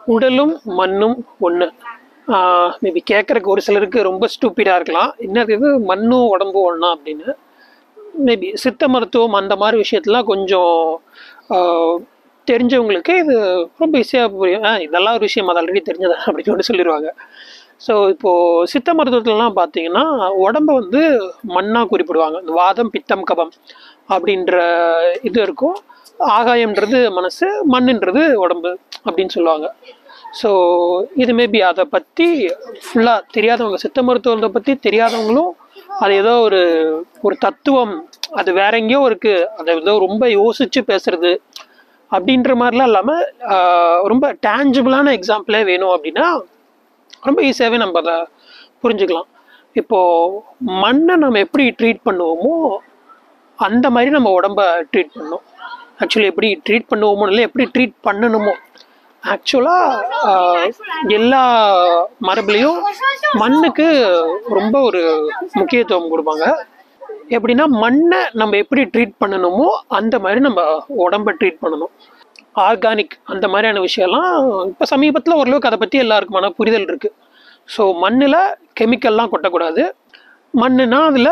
உடலும் மண்ணும் ஒன்று மேபி கேட்குறக்கு ஒரு சிலருக்கு ரொம்ப ஸ்டூப்பிடாக இருக்கலாம் என்னது இது மண்ணும் உடம்பும் ஒன்றா அப்படின்னு மேபி சித்த மருத்துவம் அந்த மாதிரி விஷயத்துலாம் கொஞ்சம் ஆஹ், தெரிஞ்சவங்களுக்கு இது ரொம்ப ஈஸியாக புரியும் ஆ, இதெல்லாம் ஒரு விஷயம் அது ஆல்ரெடி தெரிஞ்சதா அப்படின்னு சொல்லி சொல்லிடுவாங்க ஸோ இப்போது சித்த மருத்துவத்துலலாம் பார்த்தீங்கன்னா உடம்ப வந்து மண்ணாக குறிப்பிடுவாங்க இந்த வாதம் பித்தம் கபம் அப்படின்ற இது இருக்கும் ஆகாயம்ன்றது மனசு மண்ணுன்றது உடம்பு அப்படின்னு சொல்லுவாங்க ஸோ இது மேபி அதை பற்றி ஃபுல்லாக தெரியாதவங்க சித்த மருத்துவத்தை பற்றி தெரியாதவங்களும் அது ஏதோ ஒரு ஒரு தத்துவம் அது வேற எங்கேயோ இருக்குது அதை ஏதோ ரொம்ப யோசித்து பேசுறது அப்படின்ற மாதிரிலாம் இல்லாமல் ரொம்ப டேஞ்சபிளான எக்ஸாம்பிளே வேணும் அப்படின்னா ரொம்ப ஈஸியாகவே நம்ம அதை புரிஞ்சுக்கலாம் இப்போது மண்ணை நம்ம எப்படி ட்ரீட் பண்ணுவோமோ அந்த மாதிரி நம்ம உடம்ப ட்ரீட் பண்ணணும் ஆக்சுவலி எப்படி ட்ரீட் பண்ணுவோமோ இல்லை எப்படி ட்ரீட் பண்ணணுமோ ஆக்சுவலாக எல்லா மரபுலையும் மண்ணுக்கு ரொம்ப ஒரு முக்கியத்துவம் கொடுப்பாங்க எப்படின்னா மண்ணை நம்ம எப்படி ட்ரீட் பண்ணணுமோ அந்த மாதிரி நம்ம உடம்ப ட்ரீட் பண்ணணும் ஆர்கானிக் அந்த மாதிரியான விஷயம்லாம் இப்போ சமீபத்தில் ஓரளவுக்கு அதை பற்றி எல்லாருக்குமான புரிதல் இருக்குது ஸோ மண்ணில் கெமிக்கல்லாம் கொட்டக்கூடாது மண்ணுனா அதில்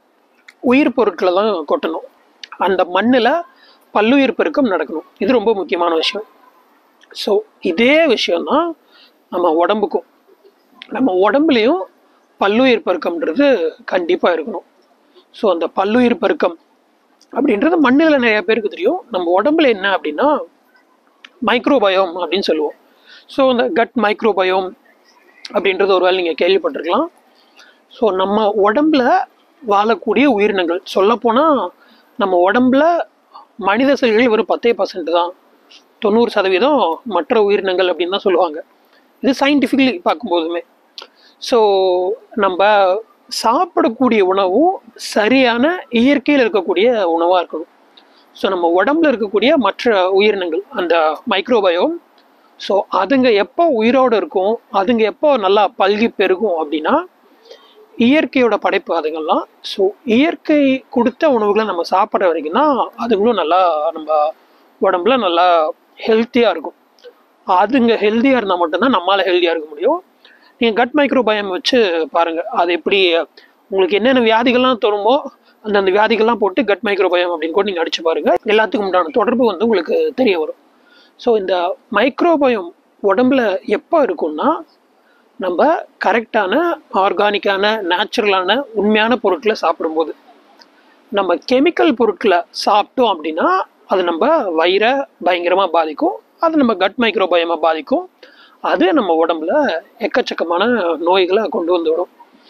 உயிர் பொருட்களை தான் கொட்டணும் அந்த மண்ணில் பல்லுயிர் பெருக்கம் நடக்கணும் இது ரொம்ப முக்கியமான விஷயம் ஸோ இதே விஷயம்தான் நம்ம உடம்புக்கும் நம்ம உடம்புலையும் பல்லுயிர் பெருக்கம்ன்றது கண்டிப்பாக இருக்கணும் ஸோ அந்த பல்லுயிர் பெருக்கம் அப்படின்றது மண்ணில் நிறைய பேருக்கு தெரியும் நம்ம உடம்புல என்ன அப்படின்னா மைக்ரோபயோம் அப்படின்னு சொல்லுவோம் ஸோ இந்த கட் மைக்ரோபயோம் அப்படின்றது ஒரு வேளை நீங்கள் கேள்விப்பட்டிருக்கலாம் ஸோ நம்ம உடம்புல வாழக்கூடிய உயிரினங்கள் சொல்லப்போனால் நம்ம உடம்புல மனித செல்கள் வெறும் பத்தே பர்சன்ட் தான் தொண்ணூறு சதவீதம் மற்ற உயிரினங்கள் அப்படின்னு தான் சொல்லுவாங்க இது சயின்டிஃபிக்கலி பார்க்கும்போதுமே ஸோ நம்ம சாப்பிடக்கூடிய உணவும் சரியான இயற்கையில் இருக்கக்கூடிய உணவாக இருக்கணும் ஸோ நம்ம உடம்புல இருக்கக்கூடிய மற்ற உயிரினங்கள் அந்த மைக்ரோபயோம் ஸோ அதுங்க எப்போ உயிரோடு இருக்கும் அதுங்க எப்போ நல்லா பல்கி பெருகும் அப்படின்னா இயற்கையோட படைப்பு அதுங்கெல்லாம் ஸோ இயற்கை கொடுத்த உணவுகளை நம்ம சாப்பிட்ற வரைக்கும் தான் அதுங்களும் நல்லா நம்ம உடம்புல நல்லா ஹெல்த்தியாக இருக்கும் அதுங்க ஹெல்த்தியாக இருந்தால் மட்டும்தான் நம்மளால் ஹெல்த்தியாக இருக்க முடியும் நீங்கள் கட் மைக்ரோபயம் வச்சு பாருங்கள் அது எப்படி உங்களுக்கு என்னென்ன வியாதிகள்லாம் தோணுமோ அந்தந்த வியாதிகள்லாம் போட்டு கட் மைக்ரோபயம் அப்படின்னு கூட நீங்கள் அடிச்சு பாருங்கள் எல்லாத்துக்கும் உண்டான தொடர்பு வந்து உங்களுக்கு தெரிய வரும் ஸோ இந்த மைக்ரோபயம் உடம்புல எப்போ இருக்கும்னா நம்ம கரெக்டான ஆர்கானிக்கான நேச்சுரலான உண்மையான பொருட்களை சாப்பிடும்போது நம்ம கெமிக்கல் பொருட்களை சாப்பிட்டோம் அப்படின்னா அது நம்ம வயிறை பயங்கரமாக பாதிக்கும் அது நம்ம கட் மைக்ரோபயமாக பாதிக்கும் அது நம்ம உடம்புல எக்கச்சக்கமான நோய்களை கொண்டு வந்து விடும்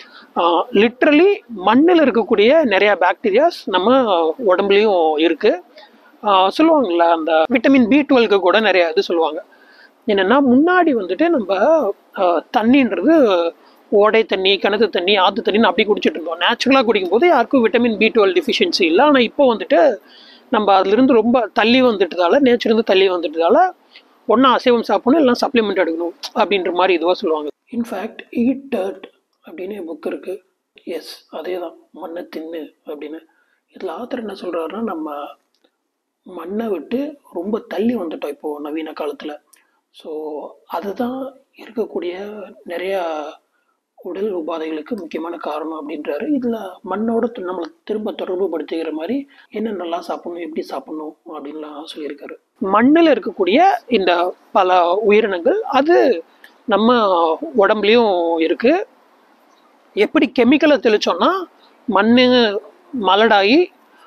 லிட்ரலி மண்ணில் இருக்கக்கூடிய நிறைய பாக்டீரியாஸ் நம்ம உடம்புலையும் இருக்குது சொல்லுவாங்கள்ல அந்த விட்டமின் பி டுவெல்க்கு கூட நிறைய இது சொல்லுவாங்க என்னென்னா முன்னாடி வந்துட்டு நம்ம ஆஹ், தண்ணின்றது ஓடை தண்ணி கிணத்து தண்ணி ஆற்று தண்ணின்னு அப்படி குடிச்சிட்டு இருந்தோம் நேச்சுரலாக குடிக்கும்போது யாருக்கும் விட்டமின் பி டுவெல் டிஃபிஷியன்சி இல்லை ஆனால் இப்போ வந்துட்டு நம்ம அதுலேருந்து ரொம்ப தள்ளி வந்துட்டதால நேச்சர்லேருந்து தள்ளி வந்துட்டதால ஒன்றா அசைவம் சாப்பிடணும் இல்லை சப்ளிமெண்ட் எடுக்கணும் அப்படின்ற மாதிரி இதுவாக சொல்லுவாங்க இன்ஃபேக்ட் ஈட் டர்ட் அப்படின்னு புக் இருக்குது எஸ் அதே தான் மண்ணை தின்னு அப்படின்னு இதில் ஆத்தர் என்ன சொல்கிறாருன்னா நம்ம மண்ணை விட்டு ரொம்ப தள்ளி வந்துட்டோம் இப்போது நவீன காலத்தில் ஸோ அதுதான் இருக்கக்கூடிய நிறையா உடல் உபாதைகளுக்கு முக்கியமான காரணம் அப்படின்றாரு இதில் மண்ணோட து- நம்மளை திரும்ப தொடர்பு படுத்திக்கிற மாதிரி என்னென்னலாம் சாப்பிடணும் எப்படி சாப்பிடணும் அப்படின்லாம் சொல்லியிருக்காரு மண்ணில் இருக்கக்கூடிய இந்த பல உயிரினங்கள் அது நம்ம உடம்புலையும் இருக்குது எப்படி கெமிக்கலை தெளிச்சோம்னா மண் மலடாகி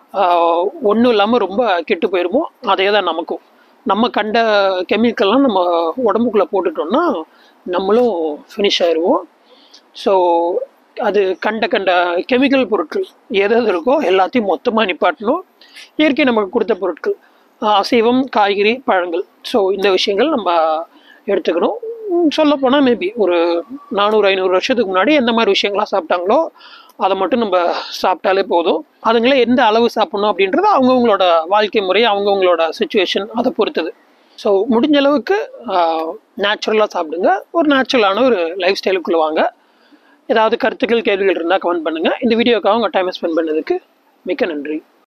ஒன்றும் இல்லாமல் ரொம்ப கெட்டு போயிருமோ அதே தான் நமக்கும் நம்ம கண்ட கெமிக்கல்லாம் நம்ம உடம்புக்குள்ளே போட்டுட்டோம்னா நம்மளும் ஃபினிஷ் ஆயிடுவோம் ஸோ அது கண்ட கண்ட கெமிக்கல் பொருட்கள் எது எது இருக்கோ எல்லாத்தையும் மொத்தமாக நிப்பாட்டணும் இயற்கை நமக்கு கொடுத்த பொருட்கள் ஆஹ் அசைவம் காய்கறி பழங்கள் ஸோ இந்த விஷயங்கள் நம்ம எடுத்துக்கணும் சொல்லப்போனால் மேபி ஒரு நானூறு ஐநூறு வருஷத்துக்கு முன்னாடி எந்த மாதிரி விஷயங்கள்லாம் சாப்பிட்டாங்களோ அதை மட்டும் நம்ம சாப்பிட்டாலே போதும் அதுங்களே எந்த அளவு சாப்பிடணும் அப்படின்றது அவங்கவுங்களோட வாழ்க்கை முறை அவங்கவுங்களோட சுச்சுவேஷன் அதை பொறுத்தது ஸோ முடிஞ்ச அளவுக்கு நேச்சுரலாக சாப்பிடுங்க ஒரு நேச்சுரலான ஒரு லைஃப் ஸ்டைலுக்குள்ளே வாங்க ஏதாவது கருத்துக்கள் கேள்விகள் இருந்தால் கமெண்ட் பண்ணுங்கள் இந்த வீடியோக்காக உங்கள் டைமை ஸ்பெண்ட் பண்ணதுக்கு மிக்க நன்றி